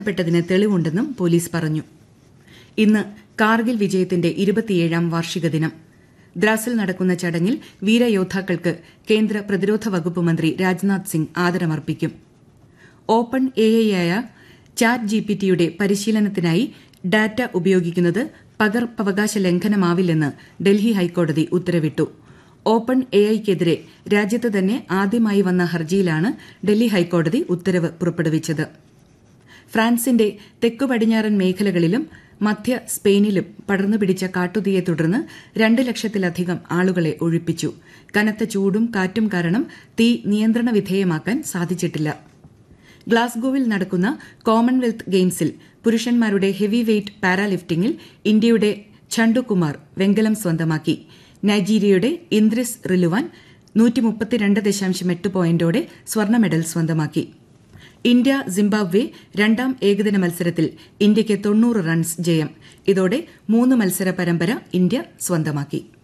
പ്പെട്ടതിന് തെളിവുണ്ടെന്നും police പറഞ്ഞു ഇന്ന് കാർഗിൽ വിജയത്തിന്റെ ഇരുപത്തിയേഴാം വാർഷിക ദിനം ദ്രാസിൽ നടക്കുന്ന ചടങ്ങിൽ വീരയോദ്ധാക്കൾക്ക് കേന്ദ്ര പ്രതിരോധ വകുപ്പ് മന്ത്രി രാജ്നാഥ് സിംഗ് ആദരമർപ്പിക്കും ഓപ്പൺ എഐയായ ചാറ്റ് ജിപിടിയുടെ പരിശീലനത്തിനായി ഡാറ്റ ഉപയോഗിക്കുന്നത് പകർപ്പവകാശ ലംഘനമാവില്ലെന്ന് ഡൽഹി ഹൈക്കോടതി ഉത്തരവിട്ടു ഓപ്പൺ എഐക്കെതിരെ രാജ്യത്ത് തന്നെ ആദ്യമായി വന്ന ഹർജിയിലാണ് ഡൽഹി ഹൈക്കോടതി ഉത്തരവ് പുറപ്പെടുവിച്ചത് ഫ്രാൻസിന്റെ തെക്കു പടിഞ്ഞാറൻ മേഖലകളിലും മധ്യ സ്പെയിനിലും പടർന്നുപിടിച്ച കാട്ടുതീയെ തുടർന്ന് രണ്ട് ലക്ഷത്തിലധികം ആളുകളെ ഒഴിപ്പിച്ചു കനത്ത ചൂടും കാറ്റും കാരണം തീ നിയന്ത്രണ വിധേയമാക്കാൻ സാധിച്ചിട്ടില്ല ഗ്ലാസ്ഗോവിൽ നടക്കുന്ന കോമൺവെൽത്ത് ഗെയിംസിൽ പുരുഷന്മാരുടെ ഹെവി വെയ്റ്റ് പാരാലിഫ്റ്റിംഗിൽ ഇന്ത്യയുടെ ഛണ്ടുകുമാർ വെങ്കലം സ്വന്തമാക്കി നൈജീരിയയുടെ ഇന്ദ്രിസ് റിലുവാൻ പോയിന്റോടെ സ്വർണ്ണ മെഡൽ സ്വന്തമാക്കി ഇന്ത്യ സിംബാബ്വെ രണ്ടാം ഏകദിന മത്സരത്തിൽ ഇന്ത്യയ്ക്ക് തൊണ്ണൂറ് റൺസ് ജയം ഇതോടെ മൂന്ന് മത്സര പരമ്പര ഇന്ത്യ സ്വന്തമാക്കി